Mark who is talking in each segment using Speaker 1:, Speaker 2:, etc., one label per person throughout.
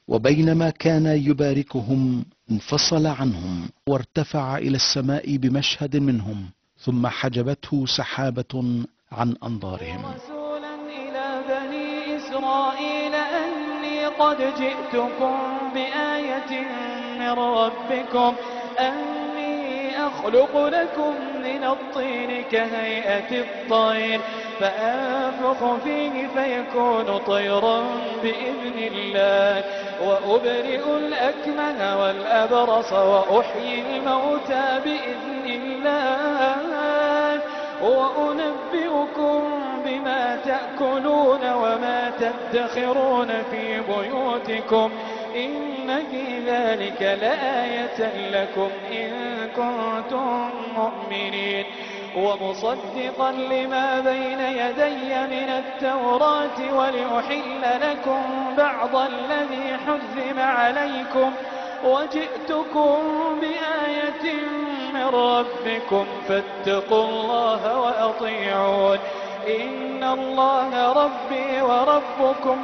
Speaker 1: وبينما كان يباركهم انفصل عنهم وارتفع الى السماء بمشهد منهم ثم حجبته سحابه عن انظارهم
Speaker 2: رسولا إلى بني إسرائيل أني قد جئتكم بآية من ربكم أني أخلق لكم من الطين كهيئة الطير فأنفخ فيه فيكون طيرا بإذن الله وأبرئ الأكمه والأبرص وأحيي الموتى بإذن الله وأنبئكم بما تأكلون وما تدخرون في بيوتكم إن في ذلك لآية لكم إن كنتم مؤمنين ومصدقا لما بين يدي من التوراة ولأحل لكم بعض الذي حرم عليكم وجئتكم بآية من ربكم فاتقوا الله وأطيعون إن الله ربي وربكم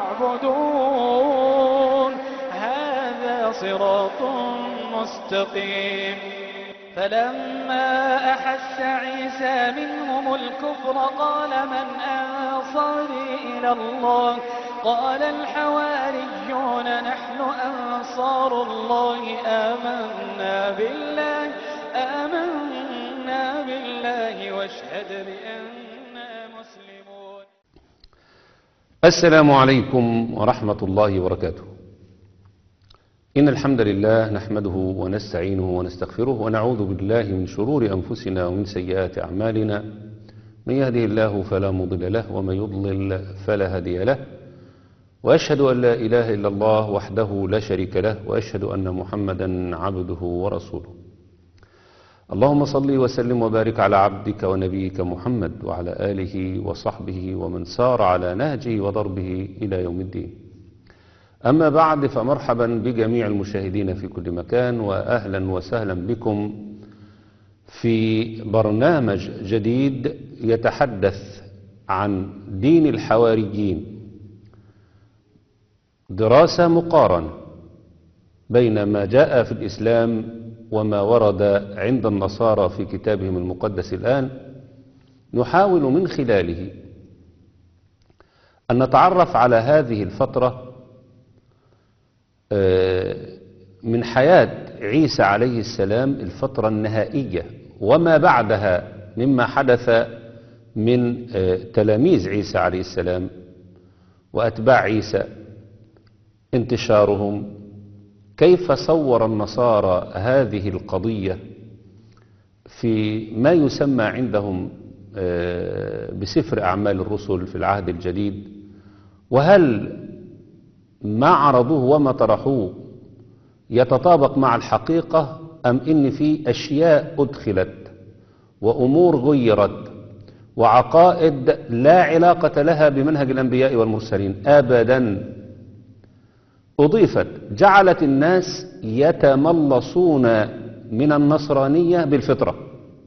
Speaker 2: فاعبدون هذا صراط مستقيم فلما أحس عيسى منهم الكفر قال من أنصاري إلى الله قال الحواريون نحن أنصار الله آمنا بالله آمنا بالله واشهد بأننا مسلمون
Speaker 3: السلام عليكم ورحمة الله وبركاته إن الحمد لله نحمده ونستعينه ونستغفره ونعوذ بالله من شرور أنفسنا ومن سيئات أعمالنا من يهده الله فلا مضل له ومن يضلل فلا هادي له وأشهد أن لا إله إلا الله وحده لا شريك له وأشهد أن محمدا عبده ورسوله اللهم صل وسلم وبارك على عبدك ونبيك محمد وعلى آله وصحبه ومن سار على نهجه وضربه إلى يوم الدين أما بعد فمرحبا بجميع المشاهدين في كل مكان وأهلا وسهلا بكم في برنامج جديد يتحدث عن دين الحواريين دراسة مقارنة بين ما جاء في الإسلام وما ورد عند النصارى في كتابهم المقدس الآن نحاول من خلاله أن نتعرف على هذه الفترة من حياة عيسى عليه السلام الفترة النهائية وما بعدها مما حدث من تلاميذ عيسى عليه السلام وأتباع عيسى انتشارهم كيف صور النصارى هذه القضية في ما يسمى عندهم بسفر أعمال الرسل في العهد الجديد وهل ما عرضوه وما طرحوه يتطابق مع الحقيقة أم إن في أشياء أدخلت وأمور غيرت وعقائد لا علاقة لها بمنهج الأنبياء والمرسلين أبدا أضيفت جعلت الناس يتملصون من النصرانية بالفطرة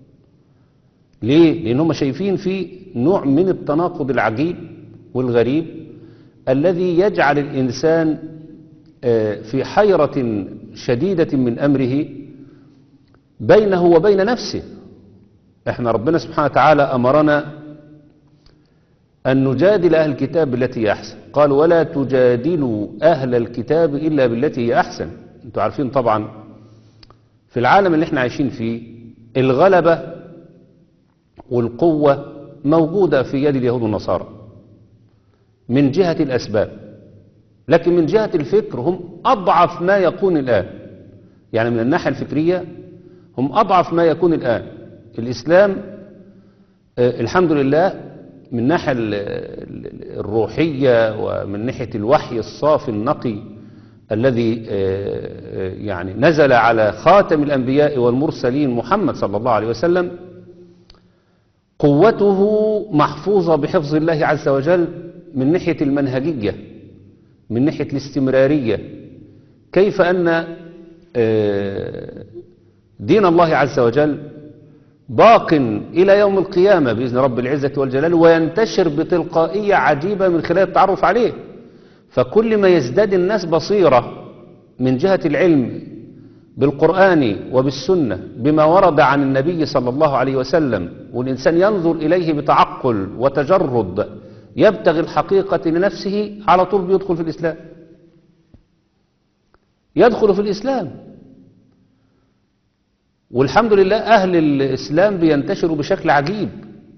Speaker 3: ليه؟ لأنهم شايفين في نوع من التناقض العجيب والغريب الذي يجعل الإنسان في حيرة شديدة من أمره بينه وبين نفسه احنا ربنا سبحانه وتعالى أمرنا أن نجادل أهل الكتاب بالتي هي أحسن قال ولا تجادلوا أهل الكتاب إلا بالتي هي أحسن انتوا عارفين طبعا في العالم اللي احنا عايشين فيه الغلبة والقوة موجودة في يد اليهود والنصارى من جهة الأسباب لكن من جهة الفكر هم أضعف ما يكون الآن يعني من الناحية الفكرية هم أضعف ما يكون الآن الإسلام آه الحمد لله من الناحية الروحية ومن ناحية الوحي الصافي النقي الذي آه يعني نزل على خاتم الأنبياء والمرسلين محمد صلى الله عليه وسلم قوته محفوظة بحفظ الله عز وجل من ناحية المنهجية من ناحية الاستمرارية كيف أن دين الله عز وجل باق إلى يوم القيامة بإذن رب العزة والجلال وينتشر بتلقائية عجيبة من خلال التعرف عليه فكل ما يزداد الناس بصيرة من جهة العلم بالقرآن وبالسنة بما ورد عن النبي صلى الله عليه وسلم والإنسان ينظر إليه بتعقل وتجرد يبتغي الحقيقة لنفسه على طول بيدخل في الإسلام يدخل في الإسلام والحمد لله أهل الإسلام بينتشروا بشكل عجيب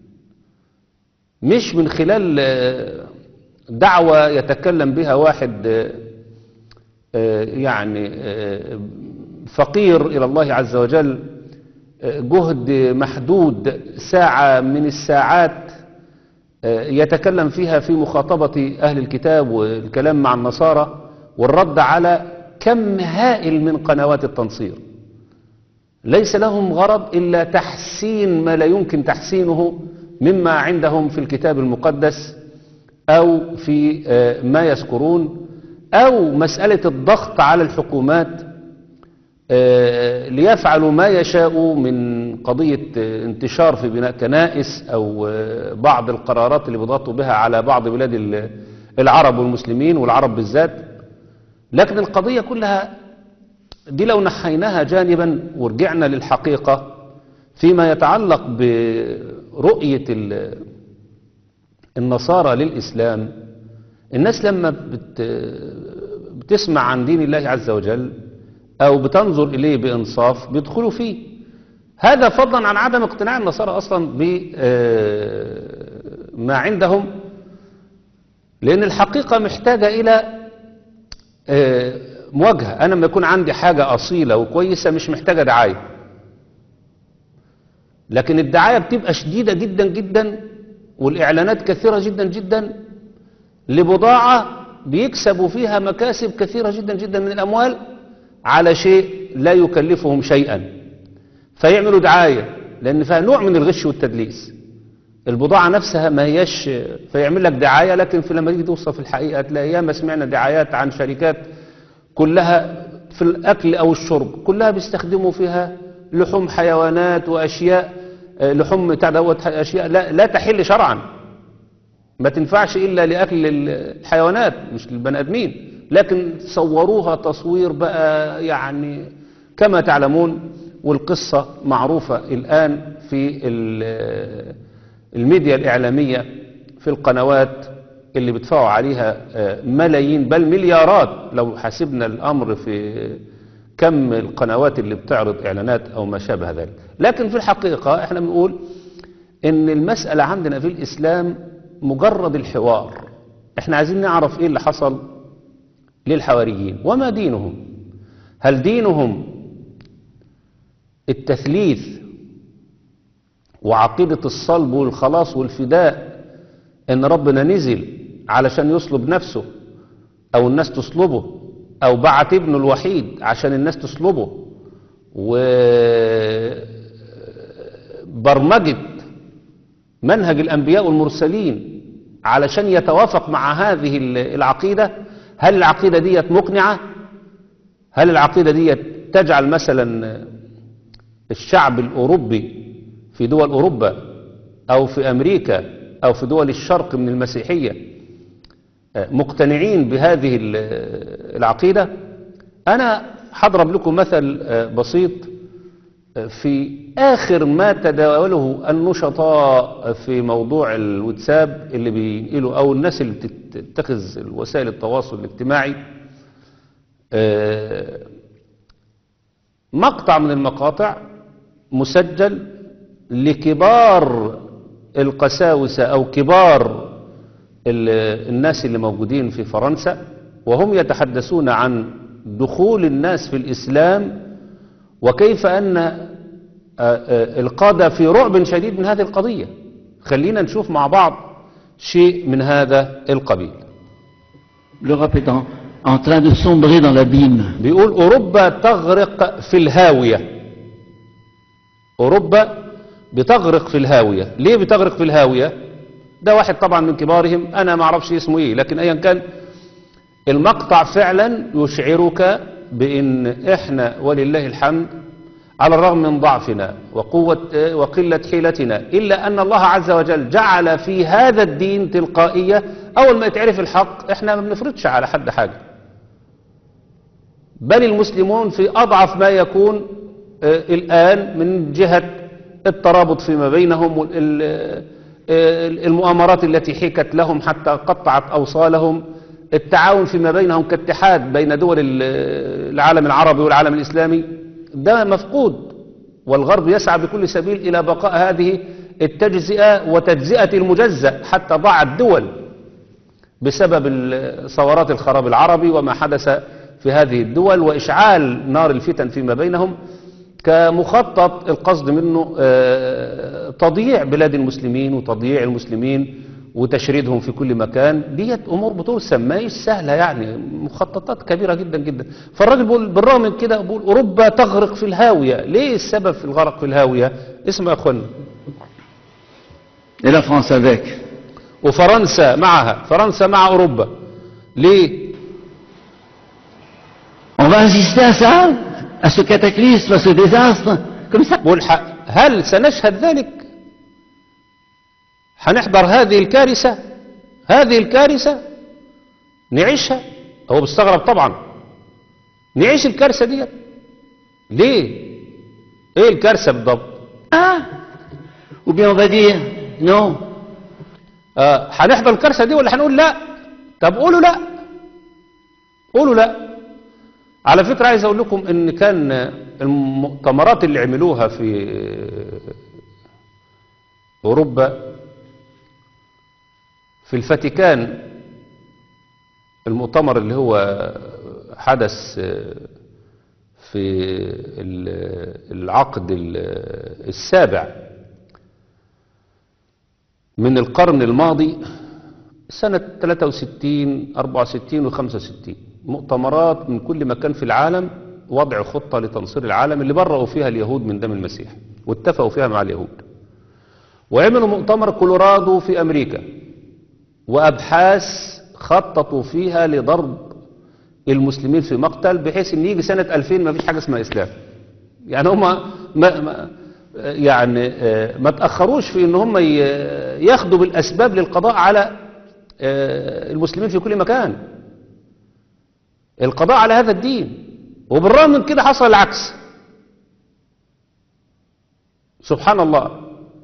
Speaker 3: مش من خلال آه، دعوة يتكلم بها واحد آه، آه، يعني آه، فقير إلى الله عز وجل آه، جهد محدود ساعة من الساعات آه، يتكلم فيها في مخاطبة أهل الكتاب والكلام مع النصارى والرد على كم هائل من قنوات التنصير ليس لهم غرض إلا تحسين ما لا يمكن تحسينه مما عندهم في الكتاب المقدس أو في آه، ما يذكرون أو مسألة الضغط على الحكومات آه، ليفعلوا ما يشاءوا من قضية آه، انتشار في بناء كنائس أو آه، بعض القرارات اللي بيضغطوا بها على بعض بلاد ال- العرب والمسلمين والعرب بالذات لكن القضية كلها دي لو نحيناها جانبا ورجعنا للحقيقة فيما يتعلق برؤية ال- النصارى للإسلام الناس لما بت بتسمع عن دين الله عز وجل أو بتنظر إليه بإنصاف بيدخلوا فيه هذا فضلا عن عدم اقتناع النصارى أصلا بما عندهم لأن الحقيقة محتاجة إلى آه، مواجهة أنا لما يكون عندي حاجة أصيلة وكويسة مش محتاجة دعاية لكن الدعاية بتبقى شديدة جدا جدا والإعلانات كثيرة جدا جدا لبضاعة بيكسبوا فيها مكاسب كثيرة جدا جدا من الأموال على شيء لا يكلفهم شيئا فيعملوا دعاية لأن فيها نوع من الغش والتدليس البضاعة نفسها ما هيش فيعمل لك دعاية لكن في لما تيجي توصف الحقيقة تلاقي ياما سمعنا دعايات عن شركات كلها في الأكل أو الشرب كلها بيستخدموا فيها لحوم حيوانات وأشياء آه، لحوم بتاع دوت أشياء لا, لا تحل شرعا ما تنفعش إلا لأكل الحيوانات مش للبني آدمين لكن صوروها تصوير بقى يعني كما تعلمون والقصة معروفة الآن في ال- الميديا الإعلامية في القنوات اللي بيدفعوا عليها آه، ملايين بل مليارات لو حسبنا الأمر في كم القنوات اللي بتعرض إعلانات أو ما شابه ذلك لكن في الحقيقة احنا بنقول ان المسألة عندنا في الإسلام مجرد الحوار احنا عايزين نعرف ايه اللي حصل للحواريين وما دينهم هل دينهم التثليث وعقيدة الصلب والخلاص والفداء ان ربنا نزل علشان يصلب نفسه او الناس تصلبه او بعت ابنه الوحيد عشان الناس تصلبه وبرمجة منهج الانبياء والمرسلين علشان يتوافق مع هذه العقيدة هل العقيدة ديت مقنعة هل العقيدة ديت تجعل مثلا الشعب الأوروبي في دول أوروبا أو في أمريكا أو في دول الشرق من المسيحية مقتنعين بهذه ال- العقيدة أنا هضرب لكم مثل بسيط في آخر ما تداوله النشطاء في موضوع الواتساب اللي بينقلوا أو الناس اللي بتتخذ وسائل التواصل الاجتماعي آه، مقطع من المقاطع مسجل لكبار القساوسة أو كبار ال- الناس اللي موجودين في فرنسا وهم يتحدثون عن دخول الناس في الإسلام وكيف أن آه، آه، القادة في رعب شديد من هذه القضية خلينا نشوف مع بعض شيء من هذا القبيل
Speaker 4: L'Europe est en, en train de sombrer dans l'abîme.
Speaker 3: بيقول أوروبا تغرق في الهاوية أوروبا بتغرق في الهاوية ليه بتغرق في الهاوية ده واحد طبعا من كبارهم أنا ما أعرفش اسمه إيه لكن أيا كان المقطع فعلا يشعرك بأن إحنا ولله الحمد على الرغم من ضعفنا وقوة وقلة حيلتنا إلا أن الله عز وجل جعل في هذا الدين تلقائية اول ما يتعرف الحق احنا ما بنفرضش على حد حاجه بل المسلمون في اضعف ما يكون آه، الان من جهه الترابط فيما بينهم وال- آه، المؤامرات التي حيكت لهم حتى قطعت اوصالهم التعاون فيما بينهم كاتحاد بين دول ال- العالم العربي والعالم الاسلامي ده مفقود والغرب يسعى بكل سبيل الى بقاء هذه التجزئه وتجزئه المجزأ حتى ضاعت دول بسبب ال- ثورات الخراب العربي وما حدث في هذه الدول وإشعال نار الفتن فيما بينهم كمخطط القصد منه آه، تضييع بلاد المسلمين وتضييع المسلمين وتشريدهم في كل مكان ديت أمور بترسم ما هيش سهلة يعني مخططات كبيرة جدا جدا فالراجل بيقول بالرغم من كده بيقول أوروبا تغرق في الهاوية ليه السبب في الغرق في الهاوية اسمع يا أخوانا
Speaker 4: Et la France avec.
Speaker 3: وفرنسا معها فرنسا مع أوروبا ليه
Speaker 4: On va assister à ça, à ce cataclysme, à ce désastre, comme ça.
Speaker 3: بقول ح- هل سنشهد ذلك هنحضر هذه الكارثة هذه الكارثة نعيشها هو بيستغرب طبعا نعيش الكارثة دي ليه ايه الكارثة بالضبط
Speaker 4: Ah Ou bien on va dire, non,
Speaker 3: آه هنحضر الكارثة دي ولا هنقول لا طب قولوا لا قولوا لا على فكرة عايز اقول لكم ان كان المؤتمرات اللي عملوها في اوروبا في الفاتيكان المؤتمر اللي هو حدث في ال- العقد ال- السابع من القرن الماضي سنة 63 64 و 65 مؤتمرات من كل مكان في العالم وضع خطة لتنصير العالم اللي برأوا فيها اليهود من دم المسيح واتفقوا فيها مع اليهود وعملوا مؤتمر كولورادو في أمريكا وأبحاث خططوا فيها لضرب المسلمين في مقتل بحيث ان يجي سنة 2000 ما فيش حاجة اسمها إسلام يعني هم ما ما يعني آه، ما تأخروش في ان هم ي- ياخدوا بالأسباب للقضاء على آه، المسلمين في كل مكان القضاء على هذا الدين وبالرغم من كده حصل العكس سبحان الله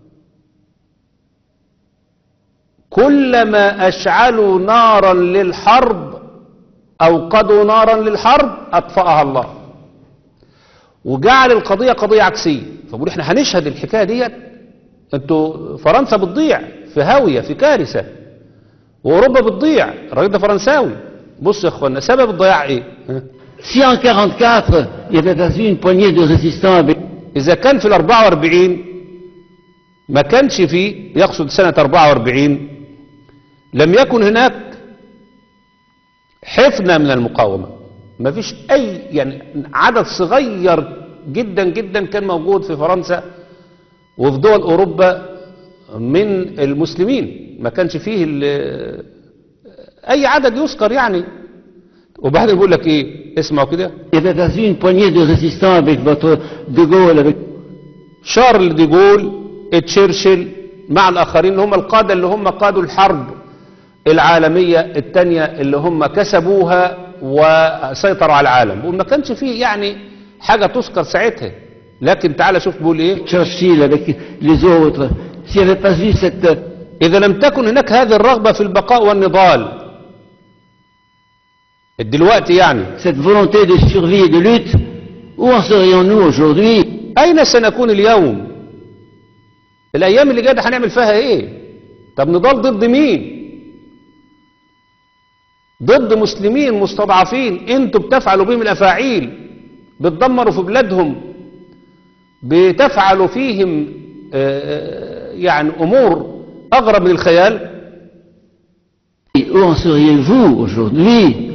Speaker 3: كلما أشعلوا نارا للحرب أوقدوا نارا للحرب أطفأها الله وجعل القضية قضية عكسية فبقول احنا هنشهد الحكاية ديت انتوا فرنسا بتضيع في هاوية في كارثة وأوروبا بتضيع الراجل ده فرنساوي بص يا اخوانا سبب الضياع ايه ها؟
Speaker 4: Si en 44, il y avait pas eu une poignée de résistants avec
Speaker 3: إذا كان في ال 44 ما كانش فيه يقصد سنة 44 لم يكن هناك حفنة من المقاومة ما فيش أي يعني عدد صغير جدا جدا كان موجود في فرنسا وفي دول أوروبا من المسلمين ما كانش فيه ال- أي عدد يذكر يعني وبعدين بيقول لك إيه اسمعوا كده
Speaker 4: il y avait pas eu une poignée de résistants avec votre De Gaulle, avec
Speaker 3: شارل دي جول تشرشل مع الآخرين اللي هم القادة اللي هم قادوا الحرب العالمية الثانية اللي هم كسبوها وسيطروا على العالم وما كانش فيه يعني حاجة تذكر ساعتها لكن تعالى شوف بيقول ايه
Speaker 4: Churchill, avec les autres. S'il n'y avait pas eu cette,
Speaker 3: إذا لم تكن هناك هذه الرغبة في البقاء والنضال دلوقتي يعني
Speaker 4: cette volonté de survie et de lutte, où en serions-nous aujourd'hui
Speaker 3: أين سنكون اليوم الأيام اللي جاية ده هنعمل فيها إيه طب نضال ضد مين ضد مسلمين مستضعفين انتوا بتفعلوا بهم الأفاعيل بتدمروا في بلادهم بتفعلوا فيهم آه، يعني أمور أغرب من الخيال
Speaker 4: Où en seriez-vous aujourd'hui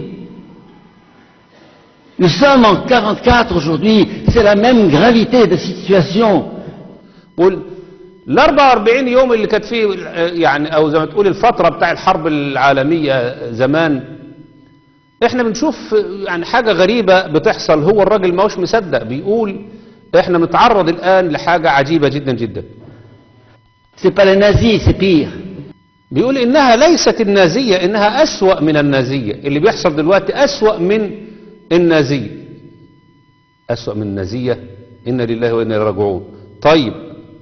Speaker 4: Nous sommes en 44 aujourd'hui, c'est la même gravité de situation.
Speaker 3: وال ال 44 يوم اللي كانت فيه آه، يعني او زي ما تقول الفتره بتاع الحرب العالميه زمان احنا بنشوف يعني حاجه غريبه بتحصل هو الراجل ما هوش مصدق بيقول احنا بنتعرض الان لحاجه عجيبه جدا جدا
Speaker 4: C'est pas les nazis, c'est pire.
Speaker 3: بيقول إنها ليست النازية إنها أسوأ من النازية اللي بيحصل دلوقتي أسوأ من النازية أسوأ من النازية إنا لله وإنا إليه راجعون طيب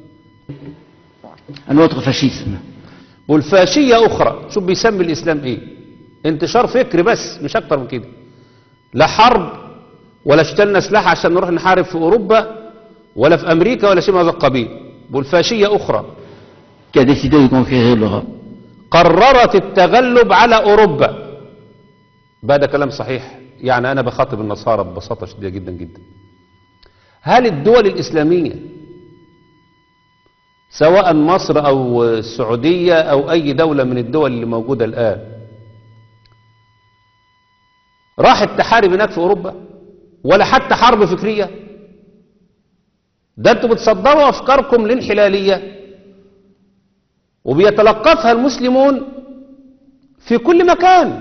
Speaker 4: Un autre fascisme.
Speaker 3: والفاشية أخرى شوف بيسمي الإسلام إيه انتشار فكري بس مش أكتر من كده لا حرب ولا اشتلنا سلاح عشان نروح نحارب في أوروبا ولا في أمريكا ولا شيء من هذا القبيل والفاشية أخرى
Speaker 4: qui a décidé de conquérir l'Europe.
Speaker 3: قررت التغلب على أوروبا بقى ده كلام صحيح يعني أنا بخاطب النصارى ببساطة شديدة جدا جدا هل الدول الإسلامية سواء مصر أو السعودية أو أي دولة من الدول اللي موجودة الآن راحت تحارب هناك في أوروبا ولا حتى حرب فكرية ده انتوا بتصدروا أفكاركم الانحلالية وبيتلقفها المسلمون في كل مكان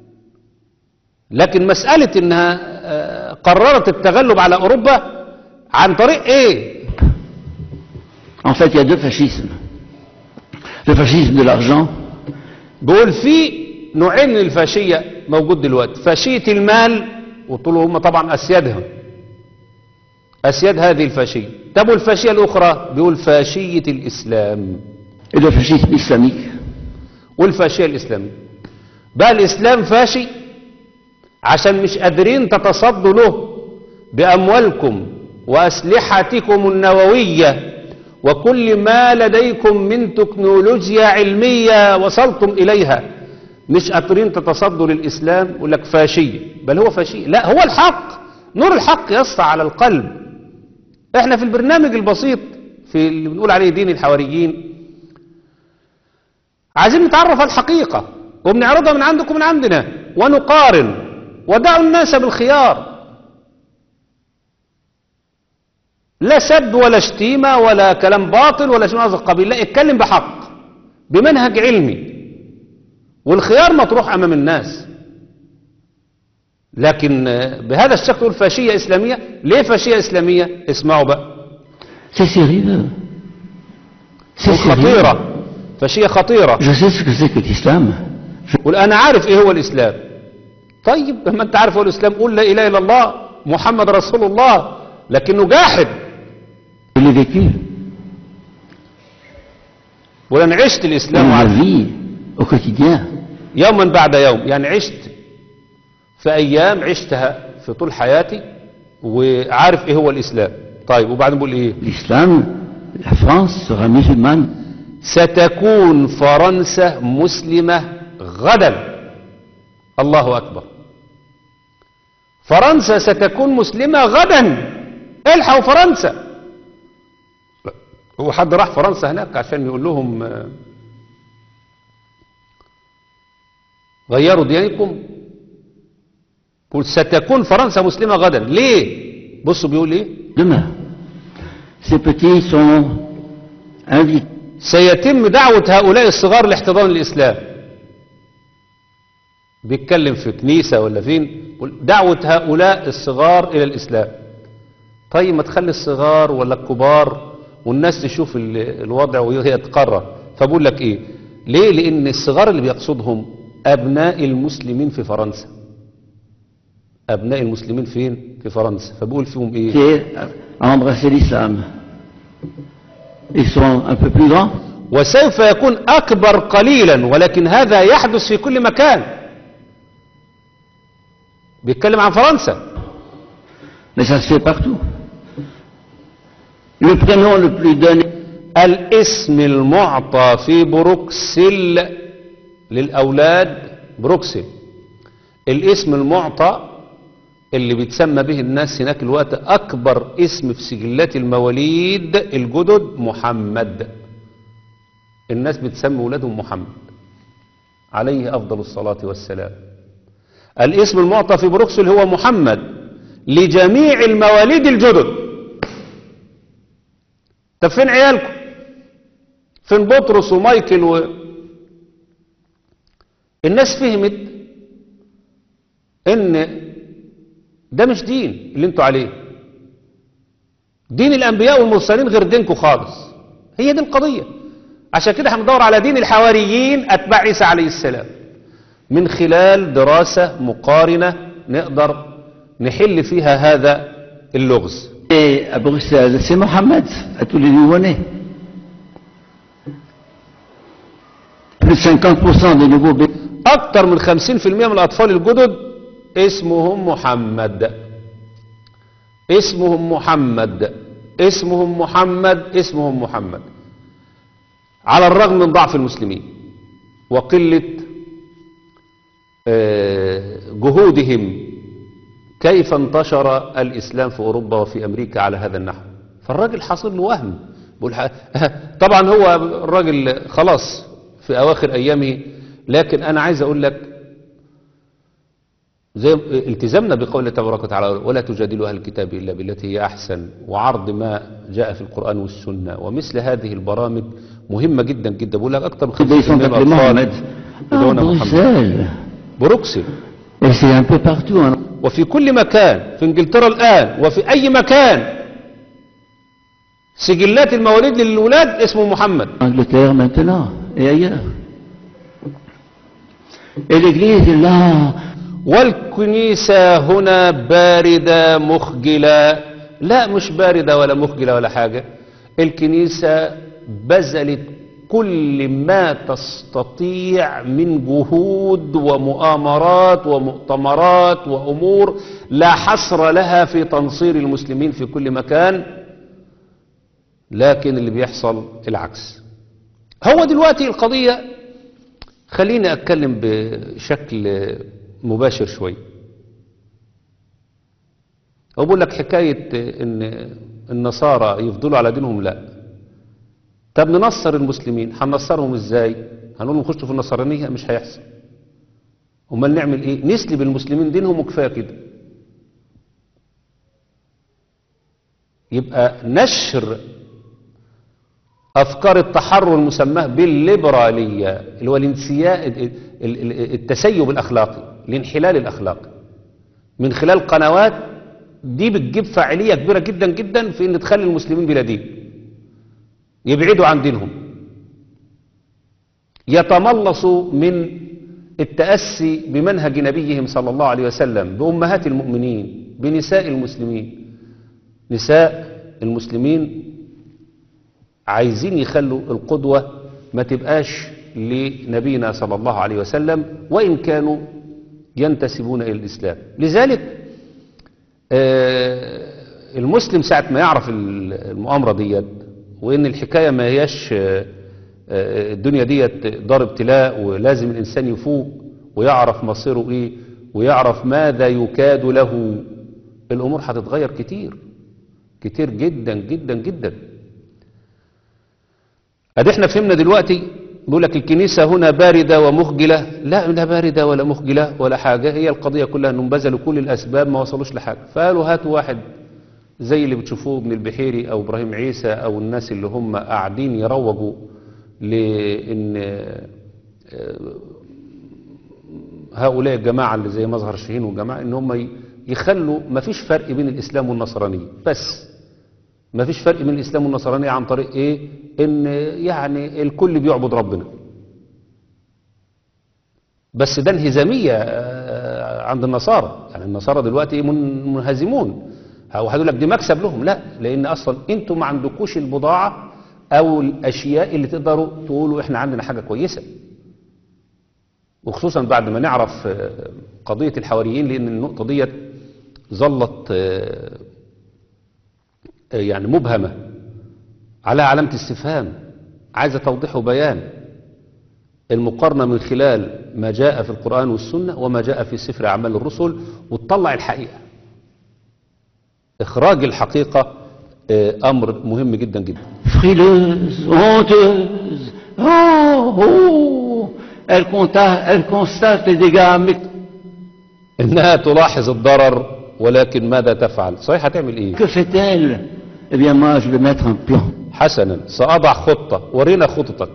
Speaker 3: لكن مسألة انها آه، قررت التغلب على اوروبا عن طريق ايه
Speaker 4: En fait, il y a deux fascismes. Le fascisme de l'argent
Speaker 3: بيقول في نوعين من الفاشية موجود دلوقتي فاشية المال وطولوا هم طبعا اسيادها اسياد هذه الفاشية طب والفاشية الاخرى بيقول فاشية الاسلام
Speaker 4: et le fascisme islamique.
Speaker 3: والفاشية الإسلامية بقى الإسلام فاشي عشان مش قادرين تتصدوا له بأموالكم وأسلحتكم النووية وكل ما لديكم من تكنولوجيا علمية وصلتم إليها مش قادرين تتصدوا للإسلام يقول لك فاشية بل هو فاشية لا هو الحق نور الحق يسطع على القلب احنا في البرنامج البسيط في اللي بنقول عليه دين الحواريين عايزين نتعرف على الحقيقة وبنعرضها من عندكم من عندنا ونقارن ودعوا الناس بالخيار لا سب ولا شتيمة ولا كلام باطل ولا شيء من هذا القبيل لا اتكلم بحق بمنهج علمي والخيار مطروح أمام الناس لكن آه، بهذا الشكل تقول فاشية إسلامية ليه فاشية إسلامية اسمعوا بقى
Speaker 4: C'est sérieux. C'est sérieux.
Speaker 3: خطيرة فاشية خطيرة
Speaker 4: Je sais ce que c'est que l'islam. Je-
Speaker 3: قول انا عارف ايه هو الاسلام طيب لما انت عارف هو الاسلام قول لا اله الا الله محمد رسول الله لكنه جاحد
Speaker 4: Je l'ai vécu.
Speaker 3: ولا انا عشت
Speaker 4: Dans
Speaker 3: الاسلام
Speaker 4: ma
Speaker 3: وعارف
Speaker 4: vie, au quotidien.
Speaker 3: يوما بعد يوم يعني عشت في ايام عشتها في طول حياتي وعارف ايه هو الاسلام طيب وبعدين بقول ايه
Speaker 4: L'islam, la France sera musulmane.
Speaker 3: ستكون فرنسا مسلمة غدا الله أكبر فرنسا ستكون مسلمة غدا الحقوا فرنسا هو حد راح فرنسا هناك عشان يقول لهم آه، غيروا ديانكم قل ستكون فرنسا مسلمة غدا ليه بصوا بيقول ايه
Speaker 4: Demain. Ces petits sont invités.
Speaker 3: سيتم دعوة هؤلاء الصغار لاحتضان الإسلام بيتكلم في كنيسة ولا فين يقول دعوة هؤلاء الصغار إلى الإسلام طيب ما تخلي الصغار ولا الكبار والناس تشوف ال- الوضع وهي تقرر فبقول لك إيه ليه لأن الصغار اللي بيقصدهم أبناء المسلمين في فرنسا أبناء المسلمين فين في فرنسا فبقول فيهم إيه
Speaker 4: à embrasser l'islam. Ils sont un peu plus grands.
Speaker 3: وسوف يكون أكبر قليلا ولكن هذا يحدث في كل مكان بيتكلم عن فرنسا
Speaker 4: Mais ça se fait partout. Le prénom le plus donné,
Speaker 3: الاسم المعطى في بروكسل للأولاد بروكسل الاسم المعطى اللي بيتسمى به الناس هناك الوقت أكبر اسم في سجلات المواليد الجدد محمد الناس بتسمي ولادهم محمد عليه أفضل الصلاة والسلام الاسم المعطى في بروكسل هو محمد لجميع المواليد الجدد طب فين عيالكم فين بطرس ومايكل و... الناس فهمت ان ده مش دين اللي انتوا عليه دين الانبياء والمرسلين غير دينكم خالص هي دي القضية عشان كده هندور على دين الحواريين أتباع عيسى عليه السلام من خلال دراسة مقارنة نقدر نحل فيها هذا اللغز
Speaker 4: Et à Bruxelles, c'est Mohamed, à tous les nouveau-nés. Plus de 50% des nouveaux bébés
Speaker 3: أكتر من 50% من الأطفال الجدد اسمهم محمد اسمهم محمد اسمهم محمد اسمهم محمد على الرغم من ضعف المسلمين وقلة آه، جهودهم كيف انتشر الإسلام في أوروبا وفي أمريكا على هذا النحو فالراجل حاصل له وهم بيقول ح- طبعا هو الراجل خلاص في أواخر أيامه لكن أنا عايز أقول لك زي التزامنا بقول تبارك وتعالى ولا تجادلوا أهل الكتاب إلا بالتي هي أحسن وعرض ما جاء في القرآن والسنة ومثل هذه البرامج مهمة جدا جدا بقول لك أكثر من 50%
Speaker 4: ils sont
Speaker 3: من
Speaker 4: appelés
Speaker 3: الأطفال
Speaker 4: Mohamed. À
Speaker 3: يدعون محمد
Speaker 4: Bruxelles.
Speaker 3: بروكسل
Speaker 4: Et c'est un peu partout en
Speaker 3: وفي كل مكان في انجلترا الآن وفي أي مكان سجلات المواليد للولاد اسمه محمد
Speaker 4: Angleterre maintenant et ailleurs. Et l'Église est là.
Speaker 3: والكنيسة هنا باردة مخجلة لا مش باردة ولا مخجلة ولا حاجة الكنيسة بذلت كل ما تستطيع من جهود ومؤامرات ومؤتمرات وأمور لا حصر لها في تنصير المسلمين في كل مكان لكن اللي بيحصل العكس هو دلوقتي القضية خليني أتكلم بشكل مباشر شوي هو بقول لك حكاية إن النصارى يفضلوا على دينهم لا طب ننصر المسلمين هننصرهم ازاي هنقول لهم خشوا في النصرانية مش هيحصل امال نعمل ايه نسلب المسلمين دينهم وكفايه كده يبقى نشر افكار التحرر المسماه بالليبراليه اللي هو الانسياء ال- ال- التسيب الاخلاقي الانحلال الاخلاقي من خلال قنوات دي بتجيب فاعليه كبيره جدا جدا في ان تخلي المسلمين بلا دين يبعدوا عن دينهم يتملصوا من التأسي بمنهج نبيهم صلى الله عليه وسلم بأمهات المؤمنين بنساء المسلمين نساء المسلمين عايزين يخلوا القدوة ما تبقاش لنبينا صلى الله عليه وسلم وإن كانوا ينتسبون إلى الإسلام لذلك آه، المسلم ساعة ما يعرف ال- المؤامرة ديت وإن الحكاية ما هياش آه، آه، الدنيا ديت دار ابتلاء ولازم الإنسان يفوق ويعرف مصيره إيه ويعرف ماذا يكاد له الأمور هتتغير كتير كتير جدا جدا جدا ادي احنا فهمنا دلوقتي بيقول لك الكنيسة هنا باردة ومخجلة لا لا باردة ولا مخجلة ولا حاجة هي القضية كلها انهم بذلوا كل الاسباب ما وصلوش لحاجة فقالوا هاتوا واحد زي اللي بتشوفوه ابن البحيري او ابراهيم عيسى او الناس اللي هم قاعدين يروجوا لان آه، هؤلاء الجماعة اللي زي مظهر الشهين والجماعة ان هم ي- يخلوا ما فيش فرق بين الاسلام والنصرانية بس ما فيش فرق بين الاسلام والنصرانية عن طريق ايه ان يعني الكل بيعبد ربنا بس ده انهزامية آه، عند النصارى يعني النصارى دلوقتي من- منهزمون او هيقول لك دي مكسب لهم لا لان اصلا انتوا ما عندكوش البضاعة او الاشياء اللي تقدروا تقولوا احنا عندنا حاجة كويسة وخصوصا بعد ما نعرف آه، قضية الحواريين لان النقطة ديت ظلت آه، آه، يعني مبهمة على علامة استفهام عايزة توضيح وبيان المقارنة من خلال ما جاء في القرآن والسنة وما جاء في سفر أعمال الرسل وتطلع الحقيقة إخراج الحقيقة آه، أمر مهم جدا جدا
Speaker 4: frileuse, honteuse. Oh, oh, elle constate, elle constate les dégâts, mais
Speaker 3: إنها تلاحظ الضرر ولكن ماذا تفعل صحيح هتعمل إيه
Speaker 4: que fait-elle Eh bien, moi, je vais mettre un plan.
Speaker 3: حسنا سأضع خطة ورينا خطتك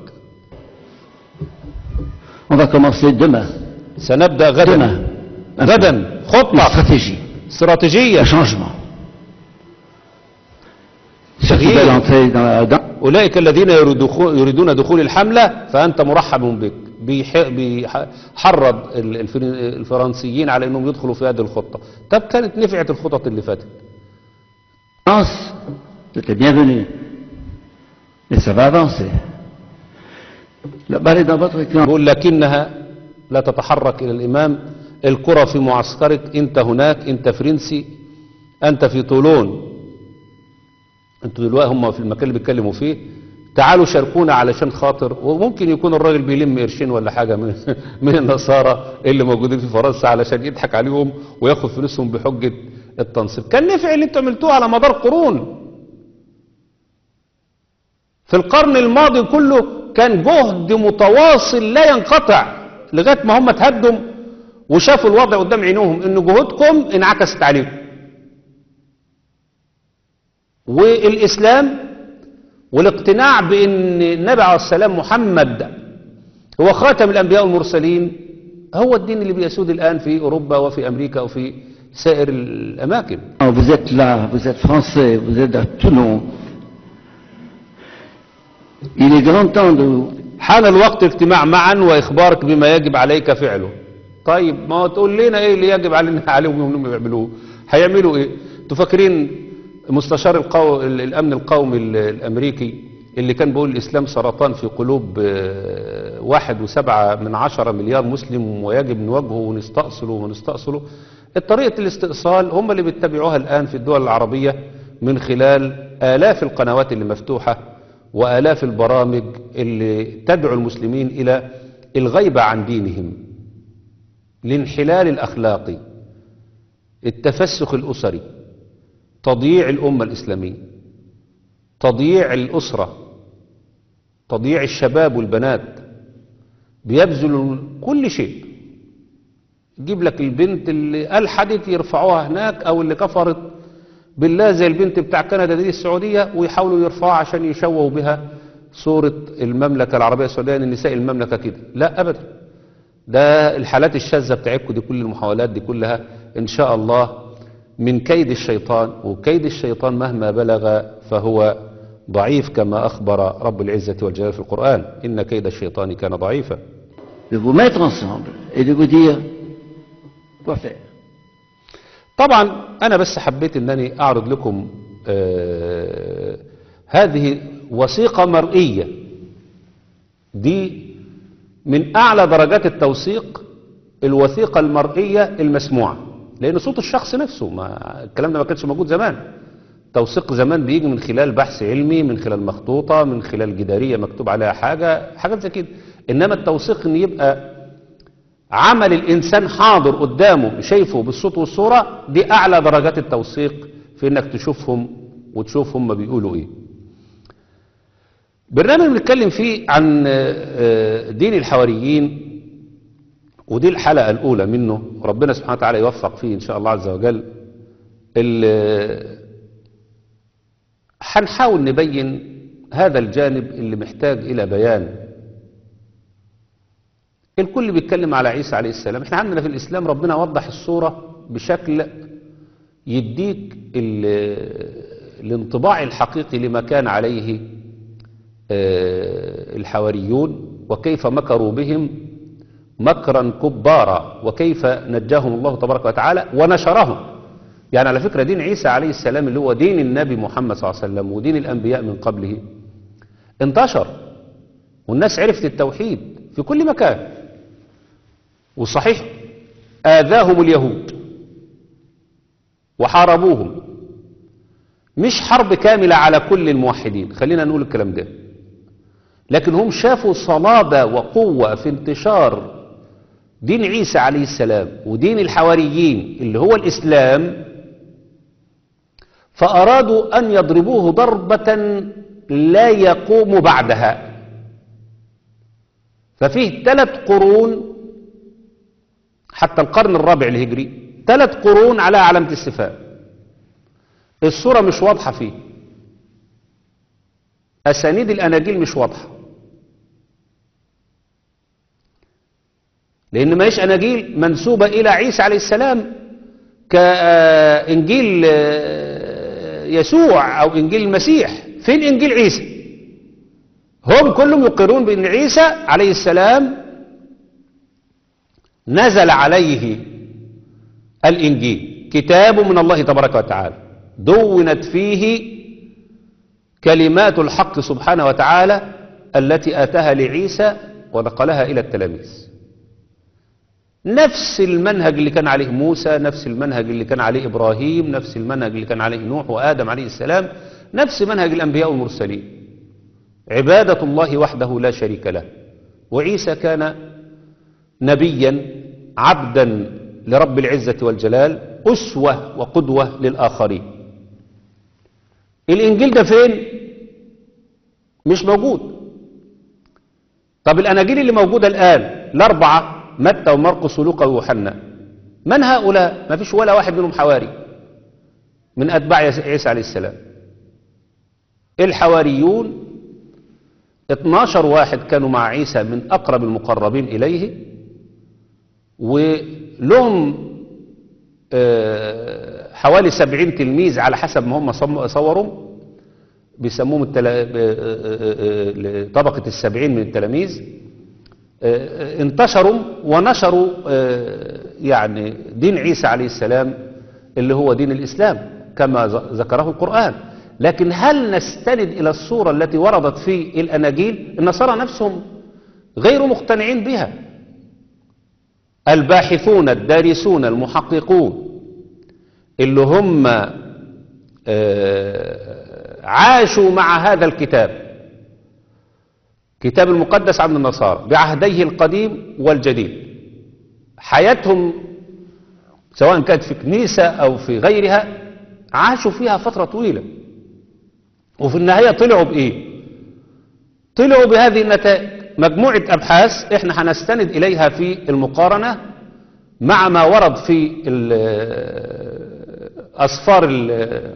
Speaker 4: On va commencer demain.
Speaker 3: سنبدأ غدا
Speaker 4: Demain. Un
Speaker 3: غدا
Speaker 4: plan. Une
Speaker 3: خطة
Speaker 4: stratégie.
Speaker 3: استراتيجية
Speaker 4: Un changement. Ceux qui
Speaker 3: Rien.
Speaker 4: veulent entrer dans la, dans,
Speaker 3: أولئك الذين يريدخو- يريدون دخول الحملة فأنت مرحب بك بيح- بيحرض ال- الفر- الفرنسيين على أنهم يدخلوا في هذه الخطة طب كانت نفعت الخطط اللي فاتت
Speaker 4: France, c'était bienvenu. Et ça va avancer. La balle est dans votre camp.
Speaker 3: بيقول لكنها لا تتحرك إلى الإمام الكرة في معسكرك أنت هناك أنت فرنسي أنت في طولون أنتوا دلوقتي هم في المكان اللي بيتكلموا فيه تعالوا شاركونا علشان خاطر وممكن يكون الراجل بيلم قرشين ولا حاجة من, من النصارى اللي موجودين في فرنسا علشان يضحك عليهم وياخد فلوسهم بحجة التنصيب كان نفع اللي انتوا عملتوه على مدار قرون في القرن الماضي كله كان جهد متواصل لا ينقطع لغاية ما هم تهدم وشافوا الوضع قدام عينهم ان جهودكم انعكست عليهم والإسلام والاقتناع بأن النبي عليه السلام محمد هو خاتم الأنبياء والمرسلين هو الدين اللي بيسود الآن في أوروبا وفي أمريكا وفي سائر الأماكن
Speaker 4: Vous êtes là, vous êtes français, vous êtes à Toulon. Il est grand temps de...
Speaker 3: حان الوقت اجتماع معا وإخبارك بما يجب عليك فعله طيب ما هو تقول لنا ايه اللي يجب علينا عليهم انهم يعملوه هيعملوا ايه انتوا فاكرين مستشار القو... الامن القومي ال- الامريكي اللي كان بيقول الاسلام سرطان في قلوب آه، واحد وسبعة من عشرة مليار مسلم ويجب نواجهه ونستأصله ونستأصله طريقة الاستئصال هم اللي بيتبعوها الآن في الدول العربية من خلال آلاف القنوات اللي مفتوحة وآلاف البرامج اللي تدعو المسلمين إلى الغيبة عن دينهم الانحلال الأخلاقي التفسخ الأسري تضييع الأمة الإسلامية تضييع الأسرة تضييع الشباب والبنات بيبذلوا كل شيء يجيب لك البنت اللي ألحدت يرفعوها هناك أو اللي كفرت بالله زي البنت بتاع كندا دي السعودية ويحاولوا يرفعوها عشان يشوهوا بها صورة المملكة العربية السعودية ان نساء المملكة كده لا أبدا ده الحالات الشاذة بتاعتكم دي كل المحاولات دي كلها إن شاء الله من كيد الشيطان وكيد الشيطان مهما بلغ فهو ضعيف كما أخبر رب العزة والجلال في القرآن إن كيد الشيطان كان ضعيفا
Speaker 4: de vous mettre ensemble et de vous dire quoi faire.
Speaker 3: طبعا أنا بس حبيت أنني أعرض لكم آه هذه وثيقة مرئية دي من أعلى درجات التوثيق الوثيقة المرئية المسموعة لأن صوت الشخص نفسه ما الكلام ده ما كانش موجود زمان توثيق زمان بيجي من خلال بحث علمي من خلال مخطوطة من خلال جدارية مكتوب عليها حاجة حاجات زي كده إنما التوثيق إن يبقى عمل الإنسان حاضر قدامه شايفه بالصوت والصورة دي أعلى درجات التوثيق في إنك تشوفهم وتشوف هم بيقولوا إيه برنامج بنتكلم فيه عن آه، دين الحواريين ودي الحلقة الأولى منه ربنا سبحانه وتعالى يوفق فيه إن شاء الله عز وجل ال- هنحاول نبين هذا الجانب اللي محتاج إلى بيان الكل بيتكلم على عيسى عليه السلام احنا عندنا في الإسلام ربنا وضح الصورة بشكل يديك ال- الانطباع الحقيقي لما كان عليه آه، الحواريون وكيف مكروا بهم مكرا كبارا وكيف نجاهم الله تبارك وتعالى ونشرهم يعني على فكرة دين عيسى عليه السلام اللي هو دين النبي محمد صلى الله عليه وسلم ودين الأنبياء من قبله انتشر والناس عرفت التوحيد في كل مكان وصحيح آذاهم اليهود وحاربوهم مش حرب كاملة على كل الموحدين خلينا نقول الكلام ده لكن هم شافوا صلابة وقوة في انتشار دين عيسى عليه السلام ودين الحواريين اللي هو الإسلام فأرادوا أن يضربوه ضربة لا يقوم بعدها ففيه ثلاث قرون حتى القرن الرابع الهجري ثلاث قرون على علامة استفهام الصورة مش واضحة فيه أسانيد الأناجيل مش واضحة لأن ما هيش أناجيل منسوبة إلى عيسى عليه السلام كإنجيل يسوع أو إنجيل المسيح فين إنجيل عيسى هم كلهم يقرون بأن عيسى عليه السلام نزل عليه الإنجيل كتاب من الله تبارك وتعالى دونت فيه كلمات الحق سبحانه وتعالى التي آتاها لعيسى ونقلها إلى التلاميذ نفس المنهج اللي كان عليه موسى نفس المنهج اللي كان عليه إبراهيم نفس المنهج اللي كان عليه نوح وآدم عليه السلام نفس منهج الأنبياء والمرسلين عبادة الله وحده لا شريك له وعيسى كان نبيا عبدا لرب العزة والجلال أسوة وقدوة للآخرين الإنجيل ده فين؟ مش موجود طب الأناجيل اللي موجودة الآن الأربعة متى ومرقس ولوقا ويوحنا من هؤلاء؟ ما فيش ولا واحد منهم حواري من أتباع عيسى عليه السلام الحواريون 12 واحد كانوا مع عيسى من أقرب المقربين إليه ولهم آه، حوالي 70 تلميذ على حسب ما هم صم- صوروا بيسموهم التلا... آه، آه، آه، طبقة السبعين من التلاميذ آه، آه، انتشروا ونشروا آه، يعني دين عيسى عليه السلام اللي هو دين الإسلام كما ذ- ذكره القرآن لكن هل نستند إلى الصورة التي وردت في الأناجيل النصارى نفسهم غير مقتنعين بها الباحثون الدارسون المحققون اللي هم آه، عاشوا مع هذا الكتاب كتاب المقدس عند النصارى بعهديه القديم والجديد حياتهم سواء كانت في كنيسة أو في غيرها عاشوا فيها فترة طويلة وفي النهاية طلعوا بإيه طلعوا بهذه النتائج مجموعة أبحاث إحنا هنستند إليها في المقارنة مع ما ورد في ال- أسفار ال-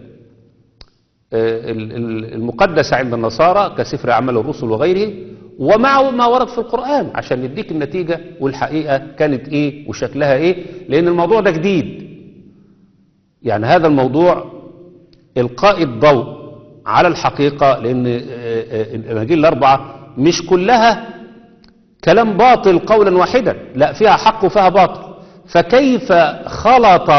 Speaker 3: ال- ال- المقدسة عند النصارى كسفر أعمال الرسل وغيره ومع ما ورد في القرآن عشان نديك النتيجة والحقيقة كانت إيه وشكلها إيه لأن الموضوع ده جديد يعني هذا الموضوع إلقاء الضوء على الحقيقة لأن آه، آه، الأناجيل الأربعة مش كلها كلام باطل قولا واحدا لا فيها حق وفيها باطل فكيف خلط